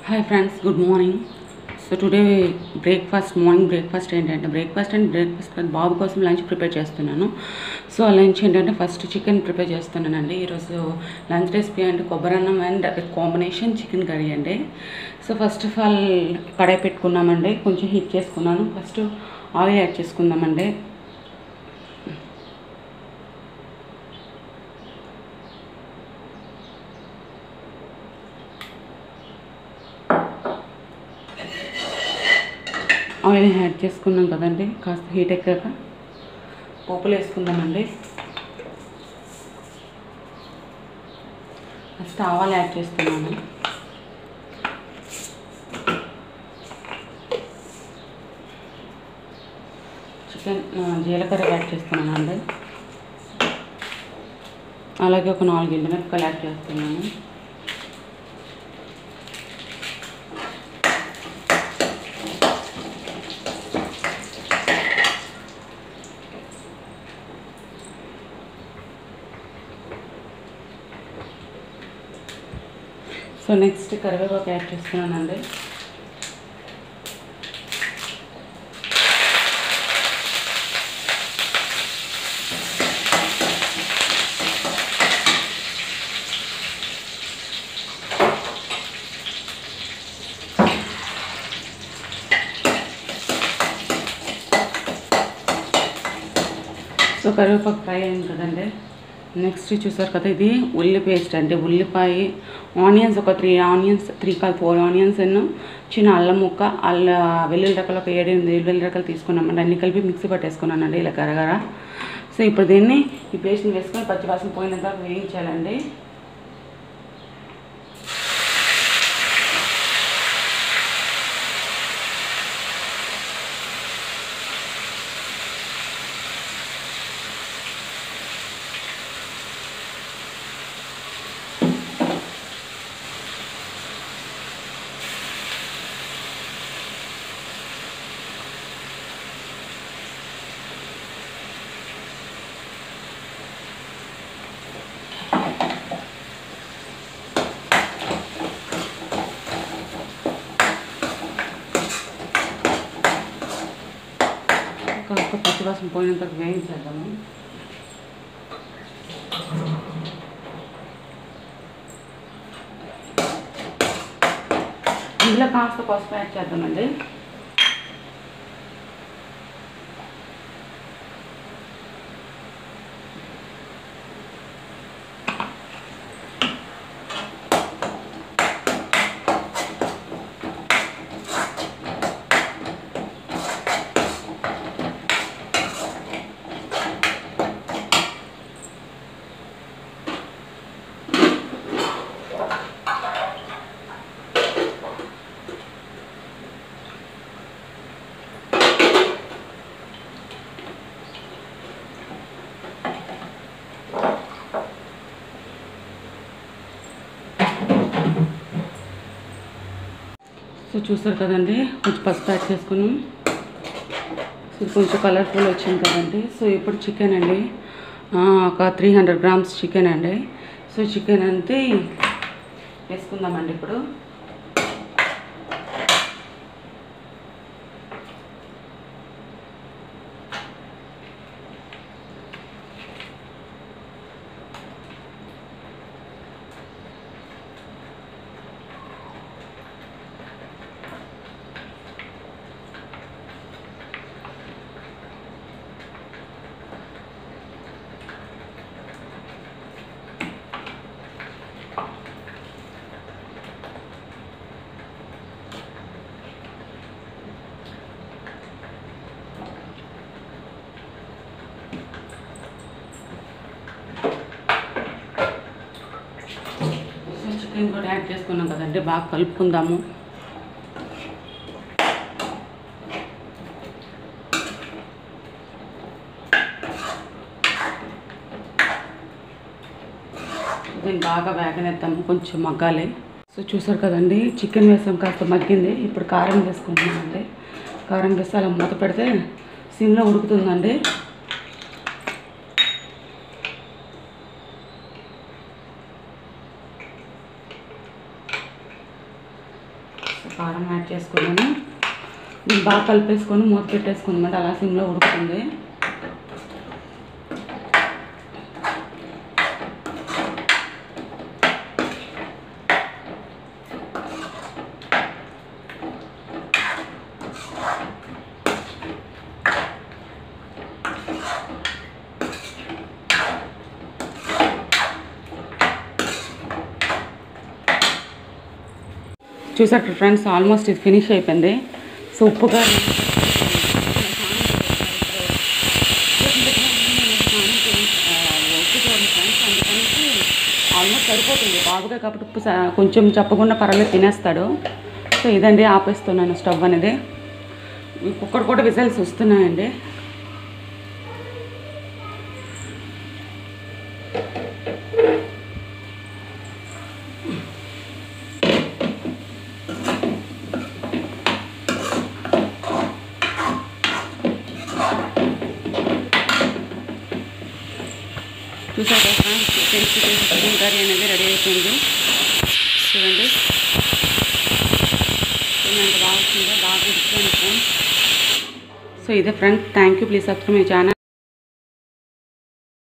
hi friends good morning so today breakfast morning breakfast ఏంటంటే breakfast and breakfast కాదు బాబు కోసం లంచ్ ప్రిపేర్ చేస్తున్నాను సో ఆ లంచ్ ఏంటంటే ఫస్ట్ చికెన్ ప్రిపేర్ చేస్తున్నానండి ఈరోజు లంచ్ రెసిపీ అంటే కొబ్బరి అన్నం అండ్ కాంబినేషన్ చికెన్ కర్రీ అండి సో ఫస్ట్ ఆఫ్ ఆల్ కడాయి పెట్టుకున్నామండి కొంచెం హీట్ చేసుకున్నాను ఫస్ట్ ఆయిల్ యాడ్ చేసుకుందామండి ఆయిల్ యాడ్ చేసుకున్నాం కదండి కాస్త హీట్ ఎక్కాక పోపులు వేసుకుందామండి ఫస్ట్ ఆవాలు యాడ్ చేస్తున్నాను చికెన్ జీలకర్ర యాడ్ చేస్తున్నానండి అలాగే ఒక నాలుగు ఎండుమిరపకాయలు యాడ్ చేస్తున్నాను సో నెక్స్ట్ కరివేపాకు యాడ్ చేస్తున్నానండి సో కరివేపాకు ఫ్రై అయింది కదండి నెక్స్ట్ చూసారు కదా ఇది ఉల్లి పేస్ట్ అంటే ఉల్లిపాయ ఆనియన్స్ ఒక త్రీ ఆనియన్స్ త్రీ కాదు ఫోర్ ఆనియన్స్ ఎన్నో చిన్న అల్లం ముక్క అల్ల వెల్లుల్లి రకాలు ఒక ఏడు ఎనిమిది వెల్లుల్లి రకాలు తీసుకున్నామండి అన్ని కలిపి మిక్సీ పట్టేసుకున్నానండి ఇలా కరగర సో ఇప్పుడు దీన్ని ఈ పేస్ట్ని వేసుకొని పచ్చివాసన పోయినంత వరకు వేయించాలండి కాస్త పచ్చివాసన పోయినంత వరకు వేయించేద్దాము ఇందులో కాస్త పసుపు యాడ్ చేద్దామండి సో చూసారు కదండి కొంచెం పసుపు యాడ్ చేసుకున్నాం సో కొంచెం కలర్ఫుల్ వచ్చింది కదండి సో ఇప్పుడు చికెన్ అండి ఆ, ఒక త్రీ హండ్రెడ్ గ్రామ్స్ చికెన్ అండి సో చికెన్ అంతే వేసుకుందామండి ఇప్పుడు సో చికెన్ కూడా యాడ్ చేసుకున్నాం కదండి బాగా కలుపుకుందాము దీన్ని బాగా వేగనేద్దాము కొంచెం మగ్గాలి సో చూసారు కదండి చికెన్ వేసాం కాస్త మగ్గింది ఇప్పుడు కారం వేసుకుంటున్నామండి కారం వేసి అలా మూత పెడితే సిమ్లో ఉడుకుతుందండి కారం యాడ్ చేసుకున్నాను దీన్ని బాగా కలిపేసుకొని మూత పెట్టేసుకుందన్నమాట అలా సిమ్లో ఉడుకుతుంది చూసారు ఫ్రెండ్స్ ఆల్మోస్ట్ ఇది ఫినిష్ అయిపోయింది సో ఉప్పు కారం ఆల్మోస్ట్ సరిపోతుంది బాబుగా కాబట్టి ఉప్పు స- కొంచెం చెప్పకుండా పర్వాలేదు తినేస్తాడు సో ఇదండి ఆపేస్తున్నాను స్టవ్ అనేది ఈ కుక్కర్ కూడా విజల్స్ వస్తున్నాయండి చూసారు ఫ్రెండ్స్ చికెన్ చికెన్ కర్రీ అనేది రెడీ అయిపోయింది చూడండి చూడండి ఎంత బాగా వచ్చిందో బాగా ఉడికిపోయింది ఫ్రెండ్స్ సో ఇదే friends thank you please subscribe my channel